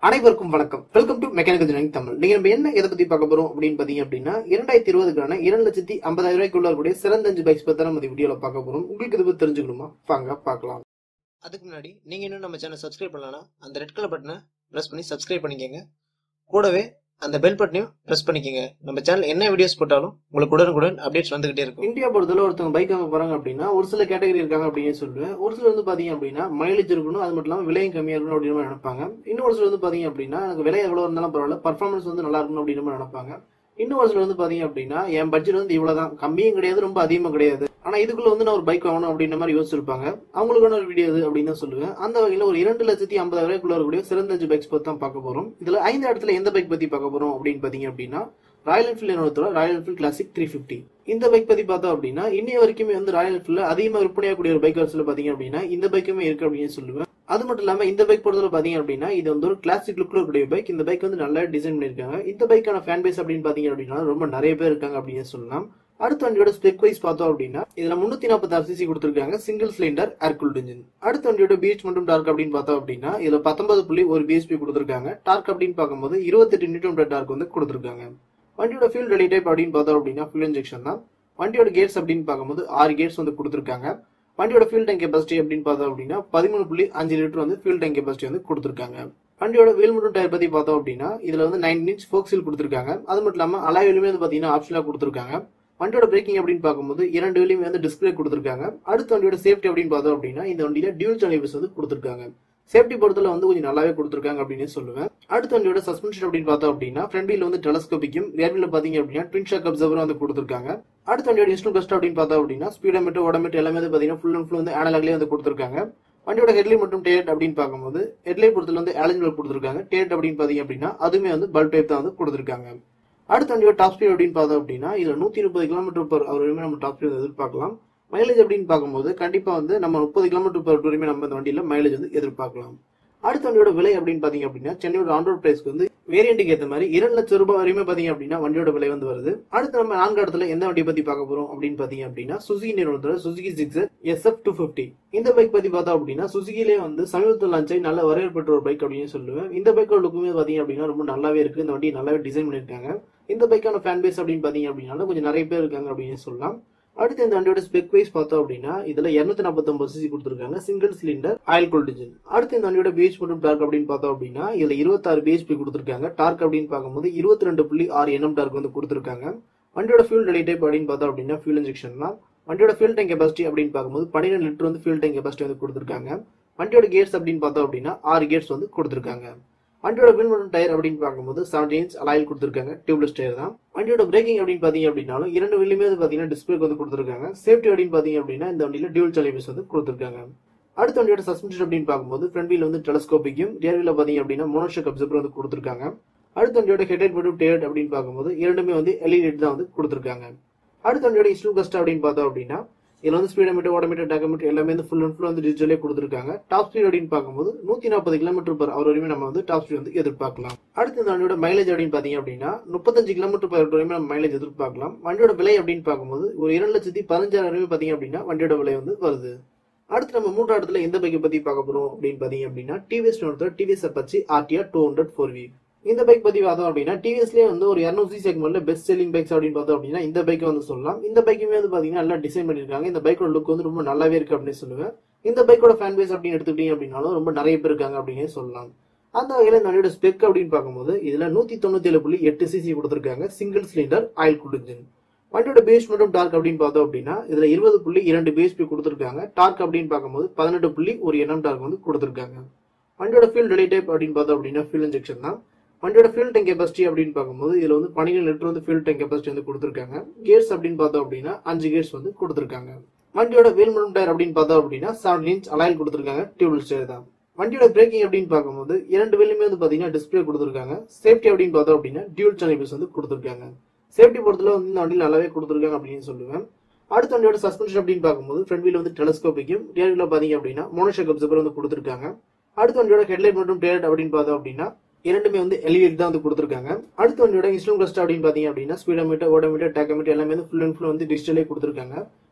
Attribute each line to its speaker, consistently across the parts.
Speaker 1: அனைவருக்கும் வணக்கம் welcome to mechanical engineering Tamil நீங்க நம்ம என்ன எதை பத்தி பார்க்க போறோம் அப்படின்னு பாத்தீங்க அப்படின்னா இரண்டாயிரத்தி இருபதுக்கான இரண்டு லட்சத்தி ஐம்பதாயிரம் ரூபாய்க்குள்ள இருக்கக்கூடிய சிறந்த அஞ்சு பைக்ஸ் பத்தி நம்ம இந்த வீடியோல பார்க்க போறோம் உங்களுக்கு இதை பத்தி தெரிஞ்சுக்கணுமா வாங்க பார்க்கலாம்
Speaker 2: அதுக்கு முன்னாடி நீங்க இன்னும் நம்ம சேனல் சப்ஸ்கிரைப் பண்ணலனா அந்த ரெட் கலர் பட்டனை பிரஸ் பண்ணி சப்ஸ்கிரைப் பண்ணிக்கங்க கூடவே அந்த பெல் பட்டனையும் பிரஸ் பண்ணிக்கங்க நம்ம சேனல் என்ன வீடியோஸ் போட்டாலும் உங்களுக்கு உடனுக்குடன் அப்டேட்ஸ் வந்துகிட்டே இருக்கும்
Speaker 1: இந்தியா பொறுத்தவரை ஒருத்தவங்க பைக் வாங்க போறாங்க அப்படின்னா ஒரு சில கேட்டகரி இருக்காங்க அப்படின்னு சொல்லுவேன் ஒரு சிலர் வந்து பாத்தீங்க அப்படின்னா மைலேஜ் இருக்கணும் அது மட்டும் இல்லாம விலையும் கம்மியா இருக்கணும் அப்படின்னு மாதிரி நினைப்பாங்க இன்னும் ஒரு சிலர் வந்து பாத்தீங்க அப்படின்னா எனக்கு விலை எவ்வளவு இருந்தாலும் பரவாயில்ல பர்ஃபார்மன்ஸ் வந்து நல்லா இருக்கணும் அப்படின்னு மாதிரி நினைப்பாங்க இன்னும் ஒரு சிலர் வந்து பாத்தீங்க அப்படின்னா என் பட்ஜெட் வந்து இவ்வளவுதான் கம்மியும் கிடையாது ரொம்ப அதிகமும் கிடையாது ஆனா இதுக்குள்ள வந்து நான் ஒரு பைக் வாங்கணும் அப்படின்ற மாதிரி யோசிச்சிருப்பாங்க அவங்களுக்கான ஒரு வீடியோ இது அப்படின்னு தான் சொல்லுவேன் அந்த வகையில ஒரு இரண்டு லட்சத்தி ஐம்பதாயிரம் ரூபாய்க்குள்ள இருக்கக்கூடிய சிறந்த அஞ்சு பைக்ஸ் பத்தி தான் பார்க்க போறோம் இதுல ஐந்து இடத்துல எந்த பைக் பத்தி பார்க்க போறோம் அப்படின்னு பாத்தீங்க அப்படின்னா ராயல் என்ஃபீல்ட் நிறுவனத்தோட Royal Enfield Classic three fifty இந்த பைக் பத்தி பார்த்தோம் அப்படின்னா இன்னைய வரைக்குமே வந்து ராயல் என்ஃபீல்ட்ல அதிகமாக விற்பனையாகக்கூடிய ஒரு பைக் வரிசையில் பாத்தீங்க அப்படின்னா இந்த பைக்குமே இருக்கு அப்படின்னு சொல்லுவேன் அது மட்டும் இல்லாம இந்த பைக் பொறுத்தவரை பாத்தீங்க அப்படின்னா இது வந்து ஒரு கிளாசிக் லுக்ல இருக்கக்கூடிய பைக் இந்த பைக் வந்து நல்லா டிசைன் பண்ணிருக்காங்க இந்த பைக்கான ஃபேன் பேஸ் அப்படின்னு பாத்தீங்க அப்படின்னா ரொம்ப நிறைய பேர் இருக்காங்க அப்படின்னு சொல்லலாம் அடுத்த வண்டியோட ஸ்பெக் வைஸ் பார்த்தோம் அப்படின்னா இதுல முன்னூத்தி நாற்பத்தாறு சிசி கொடுத்துருக்காங்க சிங்கிள் சிலிண்டர் ஏர்கூல்ட் இன்ஜின் அடுத்த வண்டியோட பீச் மற்றும் டார்க் அப்படின்னு பார்த்தோம் அப்படின்னா இதுல பத்தொன்பது புள்ளி ஒரு பிஎஸ்பி கொடுத்துருக்காங்க டார்க் அப்படின்னு பார்க்கும்போது இருபத்தெட்டு நியூட்டன் டார்க் வந்து கொடுத்துருக்காங்க வண்டியோட ஃபியூல் ரெடி டைப் அப்படின்னு பார்த்தோம் அப்படின்னா ஃபியூல் இன்ஜெக்ஷன் தான் வண்டியோட கேட்ஸ் அப்படின்னு பார்க்கும்போது ஆறு கேட்ஸ் வந்து கொடுத்துருக்காங்க வண்டியோட ஃபியூல் டேங்க் கெபாசிட்டி அப்படின்னு பார்த்தோம் அப்படின்னா பதிமூணு புள்ளி அஞ்சு லிட்டர் வந்து ஃபியூல் டேங்க் கெபாசிட்டி வந்து கொடுத்துருக்காங்க வண்டியோட வீல் மற்றும் டயர் பத்தி பார்த்தோம் அப்படின்னா இதுல வந்து நைன் இன்ச் ஃபோக் சீல் கொடுத்துருக்காங்க அது மட்டும் இல்லாம அலாயிலுமே வந்து பாத்தீங்கன்னா ஆப்ஷனா கொடுத்துருக்காங்க வண்டியோட பிரேக்கிங் அப்படின்னு பார்க்கும்போது இரண்டு வண்டியுமே வந்து டிஸ்பிளே கொடுத்துருக்காங்க அடுத்த வண்டியோட சேஃப்டி அப்படின்னு பார்த்தோம் அப்படின்னா இந்த வண்டியில டியூல் சேனல்ஸ் வந்து கொடுத்துருக்காங்க சேஃப்டி பொறுத்தல வந்து கொஞ்சம் நல்லாவே கொடுத்துருக்காங்க அப்படின்னு சொல்லுவேன் அடுத்த வண்டியோட சஸ்பென்ஷன் அப்படின்னு பார்த்தோம் அப்படின்னா ஃப்ரண்ட் வீல் வந்து டெலஸ்கோபிக்கும் ரியர் வீல் பாத்தீங்க அப்படின்னா ட்வின் ஷாக் அப்சர்வர் வந்து கொடுத்துருக்காங்க அடுத்த வண்டியோட இன்ஸ்ட்ரூல் பெஸ்ட் அப்படின்னு பார்த்தோம் அப்படின்னா ஸ்பீடோமீட்டர் ஓடோமீட்டர் எல்லாமே வந்து பாத்தீங்கன்னா ஃபுல் அண்ட் ஃபுல் வந்து அனலாக்லேயே வந்து கொடுத்துருக்காங்க வண்டியோட ஹெட்லைட் மற்றும் டேட் அப்படின்னு பார்க்கும்போது ஹெட்லைட் பொறுத்தல வந்து ஆலஞ்ச் பல்ப் கொடுத்துருக்காங்க டேட் அப்படின்னு பாத்தீங்க அப்படின்னா அதுவுமே வந்து பல்ப் டைப் தான் வந்து கொடுத்துருக்காங்க அடுத்த வண்டியோட டாப் ஸ்பீட் அப்படின்னு பார்த்தோம் அப்படின்னா இதுல நூத்தி முப்பது கிலோமீட்டர் பர் அவர் வரையுமே நம்ம டாப் ஸ்பீட் எதிர்பார்க்கலாம் மைலேஜ் அப்படின்னு பார்க்கும்போது கண்டிப்பா வந்து நம்ம முப்பது கிலோமீட்டர் பர் வரையுமே நம்ம இந்த வண்டியில மைலேஜ் வந்து எதிர்பார்க்கலாம் அடுத்த வண்டியோட விலை அப்படின்னு பாத்தீங்க அப்படின்னா சென்னையோட ஆன்ரோட் பிரைஸ்க்கு வந்து வேரியண்ட்டுக்கு ஏற்ற மாதிரி இரண்டு லட்சம் ரூபாய் வரையுமே பாத்தீங்க அப்படின்னா வண்டியோட விலை வந்து வருது அடுத்து நம்ம நான்கு இடத்துல எந்த வண்டியை பத்தி பார்க்க போறோம் அப்படின்னு பாத்தீங்க அப்படின்னா சுசுகி நிறுவனத்தோட Suzuki Gixxer SF two fifty இந்த பைக் பத்தி பார்த்தோம் அப்படின்னா சுசுகிலே வந்து சமீபத்தில் லான்ச் ஆகி நல்ல வரவேற்பட்ட ஒரு பைக் அப்படின்னு சொல்லுவேன் இந்த பைக்கோட லுக்குமே பாத்தீங்க அப்படின்னா ரொம்ப நல்லாவே இருக்கு இந்த வண்டி நல்லாவே டிசைன் பண்ணிருக்காங்க இந்த பைக்கான ஃபேன் பேஸ் அப்படின்னு பாத்தீங்க அப்படின்னா கொஞ்சம் நிறைய பேர் இருக்காங்க அப்படின்னு சொல்லலாம் அடுத்து இந்த வண்டியோட ஸ்பெக் வைஸ் பார்த்தோம் அப்படின்னா இதுல இருநூத்தி நாற்பத்தொன்பது சிசி கொடுத்துருக்காங்க single cylinder oil cooled engine அடுத்து இந்த வண்டியோட பிஹெச் மற்றும் டார்க் அப்படின்னு பார்த்தோம் அப்படின்னா இதுல இருபத்தாறு பிஹெச்பி கொடுத்துருக்காங்க டார்க் அப்படின்னு பார்க்கும்போது இருபத்தி ரெண்டு புள்ளி ஆறு என்எம் டார்க் வந்து கொடுத்துருக்காங்க வண்டியோட ஃபியூல் ரெடி டைப் அப்படின்னு பார்த்தோம் அப்படின்னா ஃபியூல் இன்ஜெக்ஷன் தான் வண்டியோட ஃபியூல் டேங்க் கெபாசிட்டி அப்படின்னு பார்க்கும்போது பன்னிரெண்டு லிட்டர் வந்து ஃபியூல் டேங்க் கெபாசிட்டி வந்து கொடுத்துருக்காங்க வண்டியோட கேட்ஸ் அப்படின்னு பார்த்தோம் அப்படின்னா ஆறு கேட்ஸ் வந்து கொடுத்துருக்காங்க வண்டியோட வீல் மற்றும் டயர் அப்படின்னு பார்க்கும்போது செவன்டி இன்ச் அலாயில் கொடுத்துருக்காங்க டியூப்லெஸ் டயர் தான் வண்டியோட பிரேக்கிங் அப்படின்னு பாத்தீங்க அப்படின்னாலும் இரண்டு வீலுமே வந்து பாத்தீங்கன்னா டிஸ்பிளேக்கு வந்து கொடுத்துருக்காங்க சேஃப்டி அப்படின்னு பாத்தீங்க அப்படின்னா இந்த வண்டியில டியூல் சலைவஸ் வந்து கொடுத்துருக்காங்க அடுத்த வண்டியோட சஸ்பென்ஷன் அப்படின்னு பார்க்கும்போது ஃப்ரண்ட் வீல் வந்து டெலஸ்கோபிக்கும் ரியர் வீல பாத்தீங்க அப்படின்னா மோனோஷக் அப்சர்வர் வந்து கொடுத்துருக்காங்க அடுத்த வண்டியோட ஹெட்லைட் மற்றும் டேட் அப்படின்னு பார்க்கும்போது இரண்டுமே வந்து எல்இடி தான் வந்து கொடுத்துருக்காங்க அடுத்த வண்டியோட இன்ஸ்டூ கஸ்ட் அப்படின்னு பார்த்தோம் அப்படின்னா இதுல வந்து ஸ்பீடோமீட்டர் ஓடோமீட்டர் டாக்கோமீட்டர் எல்லாமே வந்து ஃபுல் அண்ட் ஃபுல் வந்து டிஜிட்டலே கொடுத்துருக்காங்க டாப் ஸ்பீட் அப்படின்னு பார்க்கும்போது நூத்தி நாற்பது கிலோமீட்டர் பர் அவர் வரையுமே நம்ம வந்து டாப் ஸ்பீட் வந்து எதிர்பார்க்கலாம் அடுத்து இந்த வண்டியோட மைலேஜ் அப்படின்னு பாத்தீங்க அப்படின்னா முப்பத்தஞ்சு கிலோமீட்டர் பர் வரையுமே நம்ம மைலேஜ் எதிர்பார்க்கலாம் வண்டியோட விலை அப்படின்னு பார்க்கும்போது ஒரு இரண்டு லட்சத்தி பதினஞ்சாயிரம் வரையுமே பாத்தீங்க அப்படின்னா வண்டியோட விலை வந்து வருது அடுத்து நம்ம மூன்றாவது இடத்துல எந்த பைக்கை பத்தி பார்க்க போறோம் அப்படின்னு பாத்தீங்க அப்படின்னா TVS TVS Apache RTR two hundred four V இந்த பைக் பத்தி பார்த்தோம் அப்படின்னா டிவிஎஸ்லேயே வந்து ஒரு இரநூறு செக்மெண்ட்ல பெஸ்ட் செல்லிங் பைக்ஸ் அப்படின்னு பார்த்தோம் அப்படின்னா இந்த பைக்கை வந்து சொல்லலாம் இந்த பைக்குமே வந்து பாத்தீங்கன்னா நல்லா டிசைன் பண்ணிருக்காங்க இந்த பைக்கோட லுக் வந்து ரொம்ப நல்லாவே இருக்கு அப்படின்னு சொல்லுவேன் இந்த பைக்கோட ஃபேன் பேஸ் அப்படின்னு எடுத்துக்கிட்டீங்க அப்படின்னாலும் ரொம்ப நிறைய பேர் இருக்காங்க அப்படின்னு சொல்லலாம் அந்த வகையில இந்த வண்டியோட ஸ்பெக் அப்படின்னு பார்க்கும்போது இதுல நூத்தி தொண்ணூத்தி ஏழு புள்ளி எட்டு சிசி கொடுத்துருக்காங்க single cylinder oil cool engine வண்டியோட பேஸ் மற்றும் டார்க் அப்படின்னு பார்த்தோம் அப்படின்னா இதுல இருபது புள்ளி இரண்டு பிஎஸ்பி கொடுத்துருக்காங்க டார்க் அப்படின்னு பார்க்கும்போது பதினெட்டு புள்ளி ஒரு என்எம் டார்க் வந்து கொடுத்துருக்காங்க வண்டியோட ஃபீல் ரெடி டைப் அப்படின்னு பார்த்தோம் அப்படின்னா ஃபியூல் இன்ஜெக்ஷன் தான் வண்டியோட ஃபியூல் டேங்க் கெபாசிட்டி அப்படின்னு பார்க்கும்போது இதுல வந்து பன்னிரெண்டு லிட்டர் வந்து ஃபியூல் டேங்க் கெபாசிட்டி வந்து கொடுத்துருக்காங்க கேர்ஸ் அப்படின்னு பார்த்தோம் அப்படின்னா அஞ்சு கேர்ஸ் வந்து கொடுத்துருக்காங்க வண்டியோட வீல் மற்றும் டயர் அப்படின்னு பார்த்தோம் அப்படின்னா செவன் இன்ச் அலாயில் கொடுத்துருக்காங்க டியூப்லெஸ் டயர் தான் வண்டியோட பிரேக்கிங் அப்படின்னு பார்க்கும்போது இரண்டு வீலுமே வந்து பாத்தீங்கன்னா டிஸ்பிளே கொடுத்துருக்காங்க சேஃப்டி அப்படின்னு பார்த்தோம் அப்படின்னா டியூல் சேனல்ஸ் வந்து கொடுத்துருக்காங்க சேஃப்டி பொறுத்தல வந்து இந்த வண்டியில் நல்லாவே கொடுத்துருக்காங்க அப்படின்னு சொல்லுவேன் அடுத்த வண்டியோட சஸ்பென்ஷன் அப்படின்னு பார்க்கும்போது ஃப்ரண்ட் வீல் வந்து டெலஸ்கோபிக்கும் ரியர் வீல பாத்தீங்க அப்படின்னா மோனோஷக் அப்சர்வர் வந்து கொடுத்துருக்காங்க அடுத்த வண்டியோட ஹெட்லைட் மற்றும் டேட் அப்படின்னு பார்த்தோம் அப்படின்னா இரண்டுமே வந்து எல்இடி தான் வந்து கொடுத்துருக்காங்க அடுத்த வண்டியோட இன்ஸ்ட்ரூம் கிளஸ்ட் அப்படின்னு பாத்தீங்க அப்படின்னா ஸ்பீடோமீட்டர் ஓடோமீட்டர் டேக்கோமீட்டர் எல்லாமே வந்து ஃபுல் அண்ட் ஃபுல் வந்து டிஜிட்டலே கொடுத்துருக்காங்க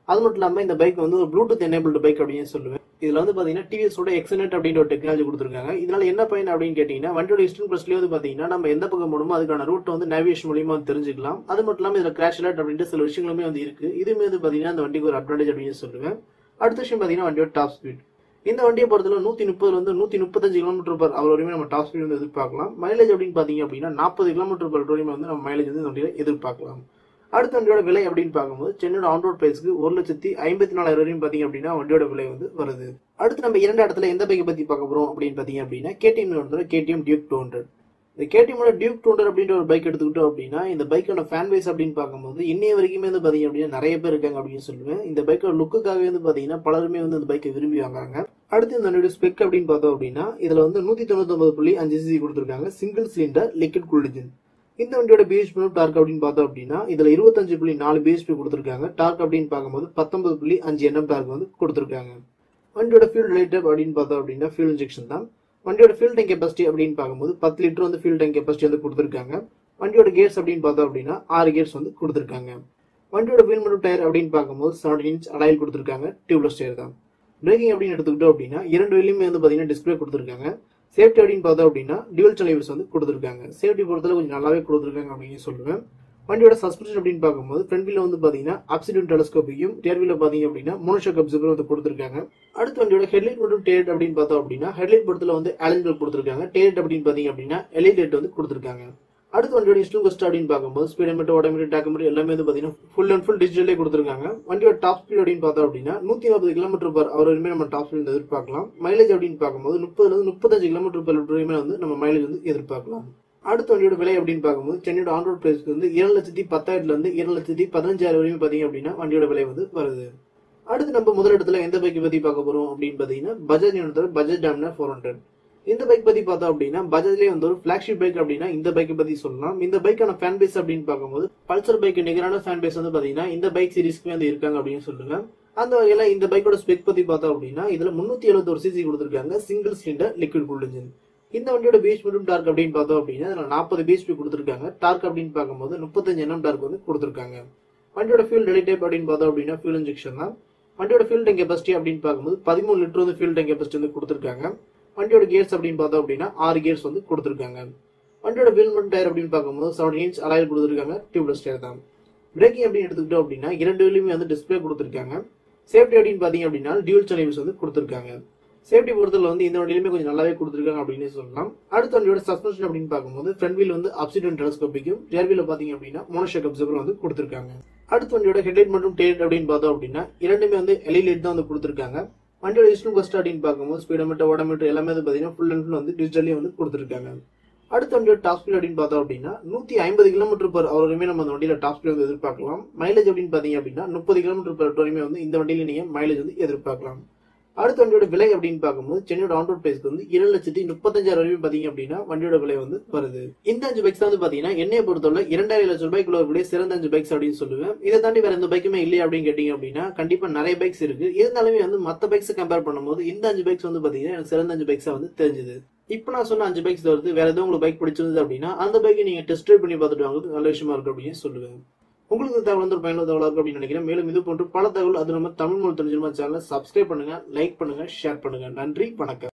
Speaker 1: அது மட்டும் இல்லாம இந்த பைக் வந்து ஒரு ப்ளூடூத் எனேபிள்டு பைக் அப்படின்னு சொல்லுவேன் இதுல வந்து பாத்தீங்கன்னா டிவிஎஸோட எக்ஸனெட் அப்படின்ற ஒரு டெக்னாலஜி கொடுத்துருக்காங்க இதனால என்ன பயன் அப்படின்னு கேட்டீங்கன்னா வண்டியோட ஹிஸ்டன் ப்ளஸ்லயே வந்து பாத்தீங்கன்னா நம்ம எந்த பக்கம் போகணுமோ அதுக்கான ரூட் வந்து நேவிகேஷன் மூலியமா வந்து தெரிஞ்சுக்கலாம் அது மட்டும் இல்லாம இதுல கிராஷ் அலர்ட் அப்படின்ற சில விஷயங்களுமே வந்து இருக்கு இதுவுமே வந்து பாத்தீங்கன்னா அந்த வண்டிக்கு ஒரு அட்வான்டேஜ் அப்படின்னு சொல்லுவேன் அடுத்த விஷயம் பாத்தீங்கன்னா வண்டியோட டாப் ஸ்பீட் இந்த வண்டியை பொறுத்தவரை நூத்தி முப்பதுல இருந்து நூத்தி முப்பத்தஞ்சு கிலோமீட்டர் பர் அவர் வரையும் நம்ம டாப் ஸ்பீட் வந்து எதிர்பார்க்கலாம் மைலேஜ் அப்படின்னு பாத்தீங்க அப்படின்னா நாற்பது கிலோமீட்டர் பர் வரையும் வந்து நம்ம மைலேஜ் வந்து இந்த வண்டியில எதிர்பார்க்கலாம் அடுத்த வண்டியோட விலை அப்படின்னு பார்க்கும்போது சென்னையோட ஆன் ரோட் பிரைஸ்க்கு ஒரு லட்சத்தி ஐம்பத்தி நாலாயிரம் வரையும் பாத்தீங்க அப்படின்னா வண்டியோட விலை வந்து வருது அடுத்து நம்ம இரண்டு இடத்துல எந்த பைக்கை பத்தி பார்க்க போறோம் அப்படின்னு பாத்தீங்க அப்படின்னா KTM KTM Duke two hundred இந்த கேடிஎம்மோட டியூக் டூ ஹண்ட்ரட் அப்படின்ற ஒரு பைக் எடுத்துக்கிட்டோம் அப்படின்னா இந்த பைக்கோட ஃபேன் பேஸ் அப்படின்னு பார்க்கும்போது இன்னைய வரைக்குமே வந்து பாத்தீங்க அப்படின்னா நிறைய பேர் இருக்காங்க அப்படின்னு சொல்லுவேன் இந்த பைக்கோட லுக்குக்காகவே வந்து பாத்தீங்கன்னா பலருமே வந்து இந்த பைக்கை விரும்பி வாங்குறாங்க அடுத்து இந்த வண்டியோட ஸ்பெக் அப்படின்னு பார்த்தோம் அப்படின்னா இதுல வந்து நூத்தி தொண்ணூத்தி ஒன்பது புள்ளி அஞ்சு சிசி கொடுத்துருக்காங்க single cylinder liquid cool engine இந்த வண்டியோட பிஹெச்பி டார்க் அப்படின்னு பார்த்தோம் அப்படின்னா இதுல இருபத்தஞ்சு புள்ளி நாலு பிஹெச்பி கொடுத்துருக்காங்க டார்க் அப்படின்னு பார்க்கும்போது பத்தொன்பது புள்ளி அஞ்சு என்எம் டார்க் வந்து கொடுத்துருக்காங்க வண்டியோட ஃபியூல் ரிலேட்டட் அப்படின்னு பார்த்தோம் அப்படின்னா ஃபியூல் இன்ஜெக்ஷன் தான் வண்டியோட ஃபியூல் டேங்க் கெப்பாசிட்டி அப்படின்னு பார்க்கும்போது பத்து லிட்டர் வந்து ஃபியூல் டேங்க் கெப்பாசிட்டி வந்து கொடுத்துருக்காங்க வண்டியோட கேர்ஸ் அப்படின்னு பார்த்தோம் அப்படின்னா ஆறு கேர்ஸ் வந்து கொடுத்துருக்காங்க வண்டியோட வீல் மற்றும் டயர் அப்படின்னு பார்க்கும்போது செவன்டீன் இன்ச் அடாயில் கொடுத்துருக்காங்க டியூப்லெஸ் டயர் தான் பிரேக்கிங் அப்படின்னு எடுத்துக்கிட்டோம் அப்படின்னா இரண்டு வீலுமே வந்து பார்த்தீங்கன்னா டிஸ்பிளே கொடுத்துருக்காங்க சேஃப்டி அப்படின்னு பார்த்தோம் அப்படின்னா டியூல் சேனல்ஸ் வந்து கொடுத்துருக்காங்க சேஃப்டி பொறுத்தல கொஞ்சம் நல்லாவே கொடுத்துருக்காங்க அப்படின்னு சொல்லுவேன் வண்டியோட சஸ்பென்ஷன் அப்படின்னு பார்க்கும்போது ஃப்ரண்ட் வீல வந்து பாத்தீங்கன்னா அப்சிடியூன் டெலஸ்கோப்பிக்கும் ரியர் வீல பாத்தீங்க அப்படின்னா மோனோஷோக் அப்சர்வர் வந்து கொடுத்துருக்காங்க அடுத்து வண்டியோட ஹெட்லைட் மற்றும் டேட் அப்படின்னு பார்த்தோம் அப்படின்னா ஹெட்லைட் பொறுத்தல வந்து அலஞ்சல் கொடுத்துருக்காங்க டேட் அப்படின்னு பாத்தீங்க அப்படின்னா எலிட் வந்து கொடுத்துருக்காங்க அடுத்து வண்டியோட இன்ஸ்டல் கஸ்ட் அப்படின்னு பார்க்கும்போது ஸ்பீடோமீட்டர் ஓடோமீட்டர் டாக்கோமீட்டர் எல்லாமே வந்து பாத்தீங்கன்னா ஃபுல் அண்ட் ஃபுல் டிஜிட்டலே கொடுத்துருக்காங்க வண்டியோட டாப் ஸ்பீட் அப்படின்னு பார்த்தோம் அப்படின்னா நூத்தி நாற்பது கிலோமீட்டர் பர் அவர் வரையுமே நம்ம டாப் ஸ்பீட் எதிர்பார்க்கலாம் மைலேஜ் அப்படின்னு பார்க்கும்போது முப்பதுல இருந்து முப்பத்தஞ்சு கிலோமீட்டர் பர் வரையுமே வந்து நம்ம மைலேஜ் வந்து எதிர்பார்க்கலாம் அடுத்த வண்டியோட விலை அப்படின்னு பார்க்கும்போது சென்னையோட ஆன் ரோட் பிரைஸ்க்கு வந்து ஏழு லட்சத்தி பத்தாயிரத்துல இருந்து ஏழு லட்சத்தி பதினஞ்சாயிரம் வரையும் பாத்தீங்க அப்படின்னா வண்டியோட விலை வந்து வருது அடுத்து நம்ம முதல் இடத்துல எந்த பைக் பத்தி பார்க்க போறோம் அப்படின்னு பாத்தீங்கன்னா பஜாஜ் நிறுவனத்தோட பஜாஜ் டாமினர் ஃபோர் ஹண்ட்ரட் இந்த பைக் பத்தி பார்த்தோம் அப்படின்னா பஜாஜ்லயே வந்து ஒரு பிளாக்ஷிப் பைக் அப்படின்னா இந்த பைக்கை பத்தி சொல்லலாம் இந்த பைக்கான ஃபேன் பேஸ் அப்படின்னு பார்க்கும்போது பல்சர் பைக் நிகரான ஃபேன் பேஸ் வந்து பாத்தீங்கன்னா இந்த பைக் சீரிஸ்க்கு வந்து இருக்காங்க அப்படின்னு சொல்லுங்க அந்த வகையில இந்த பைக்கோட ஸ்பெக் பத்தி பார்த்தோம் அப்படின்னா இதுல முன்னூத்தி எழுபத்தொரு சிசி கொடுத்துருக்காங்க single cylinder liquid cool engine இந்த வண்டியோட பீச் மற்றும் டார்க் அப்படின்னு பார்த்தோம் அப்படின்னா இதுல நாற்பது பிஹெச்பி கொடுத்துருக்காங்க டார்க் அப்படின்னு பார்க்கும்போது முப்பத்தஞ்சு என்எம் டார்க் வந்து கொடுத்துருக்காங்க வண்டியோட ஃபியூல் டெலி டைப் அப்படின்னு பார்த்தோம் அப்படின்னா ஃபியூல் இன்ஜெக்ஷன் தான் வண்டியோட ஃபியூல் டேங்க் கெப்பாசிட்டி அப்படின்னு பார்க்கும்போது பதிமூணு லிட்டர் வந்து ஃபியூல் டேங்க் கெப்பாசிட்டி வந்து கொடுத்துருக்காங்க வண்டியோட கியர்ஸ் அப்படின்னு பார்த்தோம் அப்படின்னா ஆறு கியர்ஸ் வந்து கொடுத்துருக்காங்க வண்டியோட வீல் டயர் அப்படின்னு பார்க்கும்போது செவன் இன்ச் அலாயில் கொடுத்துருக்காங்க டியூப்லெஸ் டயர் தான் பிரேக்கிங் அப்படின்னு எடுத்துக்கிட்டோம் அப்படின்னா இரண்டு வீலுமே வந்து டிஸ்பிளே கொடுத்துருக்காங்க சேஃப்டி அப்படின்னு பாத்தீங்க அப்படின்னா டியூல் சேனல்ஸ் வந்து கொடுத்துருக்காங்க சேஃப்டி பொறுத்தல வந்து இந்த வண்டியிலுமே கொஞ்சம் நல்லாவே கொடுத்துருக்காங்க அப்படின்னு சொல்லலாம் அடுத்த வண்டியோட சஸ்பென்ஷன் அப்படின்னு பார்க்கும்போது ஃப்ரண்ட் வீல் வந்து அப்சிடன் டெலஸ்கோப்பிக்கும் ரியர் வீல பாத்தீங்க அப்படின்னா மோனோஷாக் அப்சர்வர் வந்து கொடுத்துருக்காங்க அடுத்த வண்டியோட ஹெட்லைட் மற்றும் டேட் அப்படின்னு பார்த்தோம் அப்படின்னா இரண்டுமே வந்து எலிலைட் தான் வந்து கொடுத்துருக்காங்க வண்டியோட இஸ்டும் கஸ்ட் அப்படின்னு பார்க்கும்போது ஸ்பீடோமீட்டர் ஓடோமீட்டர் எல்லாமே வந்து பாத்தீங்கன்னா ஃபுல் அண்ட் ஃபுல் வந்து டிஜிட்டலி வந்து கொடுத்துருக்காங்க அடுத்த வண்டியோட டாப் ஸ்பீட் அப்படின்னு பார்த்தோம் அப்படின்னா நூத்தி ஐம்பது கிலோமீட்டர் பர் அவர் வரையுமே நம்ம அந்த வண்டியில டாப் ஸ்பீட் வந்து எதிர்பார்க்கலாம் மைலேஜ் அப்படின்னு பாத்தீங்க அப்படின்னா முப்பது கிலோமீட்டர் பர் வரையுமே வந்து இந்த வண்டியில நீங்க மைலேஜ் வந்து எதிர்பார்க்கலாம் அடுத்த வண்டியோட விலை அப்படின்னு பார்க்கும்போது சென்னையோட ஆன் ரோட் பிரைஸ்க்கு வந்து இரண்டு லட்சத்தி முப்பத்தஞ்சாயிரம் வரையும் பாத்தீங்க அப்படின்னா வண்டியோட விலை வந்து வருது இந்த அஞ்சு பைக்ஸ் வந்து பாத்தீங்கன்னா என்னைய பொறுத்தவரை இரண்டாயிரம் லட்சம் ரூபாய்க்குள்ள விட சிறந்த அஞ்சு பைக்ஸ் அப்படின்னு சொல்லுவேன் இதை தாண்டி வேற எந்த பைக்குமே இல்லையா அப்படின்னு கேட்டீங்க அப்படின்னா கண்டிப்பா நிறைய பைக்ஸ் இருக்கு இருந்தாலுமே வந்து மத்த பைக்ஸ் கம்பேர் பண்ணும்போது இந்த அஞ்சு பைக்ஸ் வந்து பாத்தீங்கன்னா எனக்கு சிறந்த அஞ்சு பைக்ஸா வந்து தெரிஞ்சது இப்போ நான் சொன்ன அஞ்சு பைக்ஸ் வருது வேற எதுவும் உங்களுக்கு பைக் பிடிச்சிருந்தது அப்படின்னா அந்த பைக்கை நீங்க டெஸ்ட் ட்ரைவ் பண்ணி பார்த்துட்டு வாங்க நல்ல விஷயமா இருக்கு அப்படின்னு சொல்லுவேன் உங்களுக்கு இந்த தகவல் வந்து ஒரு பயனுள்ள தகவலாக இருக்கும் அப்படின்னு நினைக்கிறேன் மேலும் இது போன்று பல தகவல் அது நம்ம தமிழ் மொழி தெரிஞ்சிருமா சேனலை சப்ஸ்கிரைப் பண்ணுங்க லைக் பண்ணுங்க ஷேர் பண்ணுங்க நன்றி வணக்கம்